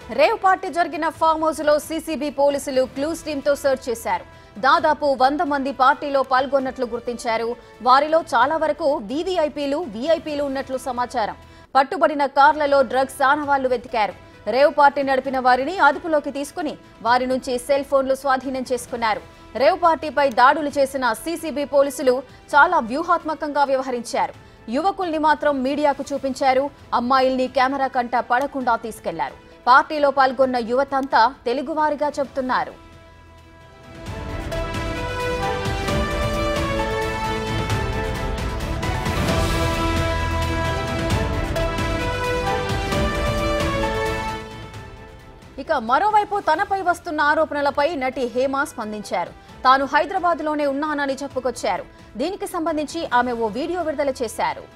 rave party జరిగిన farm house లో CCB పోలీసులు క్లూస్ టీమ్ తో సెర్చ్ చేశారు దాదాపు వంద మంది పార్టీలో పాల్గొన్నట్లు గుర్తించారు వారిలో చాలా వరకు వీవీఐపీలు వీఐపీలు ఉన్నట్లు సమాచారం పట్టుబడిన కార్లలో డ్రగ్స్ ఆనవాళ్లు వెతికారు రేవ్ పార్టీ నడిపిన వారిని అదుపులోకి తీసుకుని వారి నుంచి సెల్ ఫోన్లు స్వాధీనం చేసుకున్నారు రేవ్ పార్టీపై దాడులు చేసిన సీసీబీ పోలీసులు చాలా వ్యూహాత్మకంగా వ్యవహరించారు యువకుల్ని మాత్రం మీడియాకు చూపించారు అమ్మాయిల్ని కెమెరా కంట పడకుండా తీసుకెళ్లారు పార్టీలో పాల్గొన్న యువతంతా తెలుగువారిగా చెబుతున్నారు ఇక మరోవైపు తనపై వస్తున్న ఆరోపణలపై నటి హేమ స్పందించారు తాను హైదరాబాద్ లోనే ఉన్నానని చెప్పుకొచ్చారు దీనికి సంబంధించి ఆమె ఓ వీడియో విడుదల చేశారు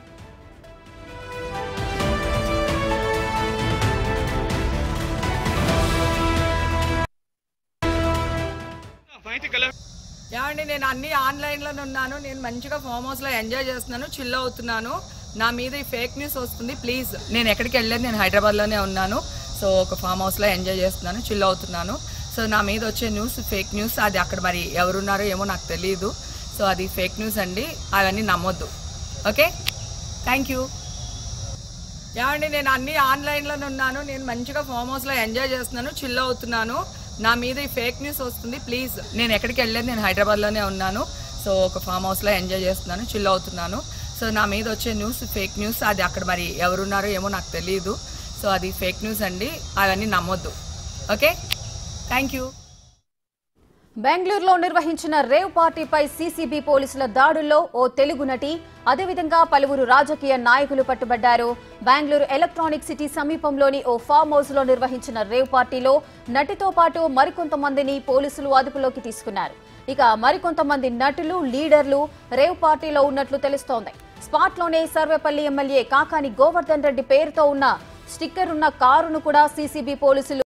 బయటికి వెళ్ళ ఏమండి నేను అన్ని ఆన్లైన్లోనే ఉన్నాను నేను మంచిగా ఫామ్ హౌస్లో ఎంజాయ్ చేస్తున్నాను చిల్ అవుతున్నాను నా మీద ఈ ఫేక్ న్యూస్ వస్తుంది ప్లీజ్ నేను ఎక్కడికి వెళ్ళలేదు నేను హైదరాబాద్లోనే ఉన్నాను సో ఒక ఫామ్ హౌస్లో ఎంజాయ్ చేస్తున్నాను చిల్ అవుతున్నాను సో నా మీద వచ్చే న్యూస్ ఫేక్ న్యూస్ అది అక్కడ మరి ఎవరున్నారో ఏమో నాకు తెలియదు సో అది ఫేక్ న్యూస్ అండి అవన్నీ నమ్మొద్దు ఓకే థ్యాంక్ యూ ఏమండి నేను అన్ని ఆన్లైన్లోనే ఉన్నాను నేను మంచిగా ఫామ్ హౌస్లో ఎంజాయ్ చేస్తున్నాను చిల్ అవుతున్నాను నా మీద ఈ ఫేక్ న్యూస్ వస్తుంది ప్లీజ్ నేను ఎక్కడికి వెళ్ళలేదు నేను హైదరాబాద్లోనే ఉన్నాను సో ఒక ఫామ్ హౌస్లో ఎంజాయ్ చేస్తున్నాను చిల్ అవుతున్నాను సో నా మీద వచ్చే న్యూస్ ఫేక్ న్యూస్ అది అక్కడ మరి ఎవరున్నారో ఏమో నాకు తెలియదు సో అది ఫేక్ న్యూస్ అండి అవన్నీ నమ్మొద్దు ఓకే థ్యాంక్ యూ బెంగళూరులో నిర్వహించిన రేవ్ పార్టీపై సీసీబీ పోలీసుల దాడుల్లో ఓ తెలుగు నటి అదేవిధంగా పలువురు రాజకీయ నాయకులు పట్టుబడ్డారు బెంగళూరు ఎలక్ట్రానిక్ సిటీ సమీపంలోని ఓ ఫామ్ హౌస్ లో నిర్వహించిన రేవ్ పార్టీలో నటితో పాటు మరికొంతమందిని పోలీసులు అదుపులోకి తీసుకున్నారు ఇక మరికొంతమంది నటులు లీడర్లు రేవ్ పార్టీలో ఉన్నట్లు తెలుస్తోంది స్పాట్ లోనే సర్వేపల్లి ఎమ్మెల్యే కాకాని గోవర్ధన్ రెడ్డి పేరుతో ఉన్న స్టిక్కర్ ఉన్న కారును కూడా సీసీబీ పోలీసులు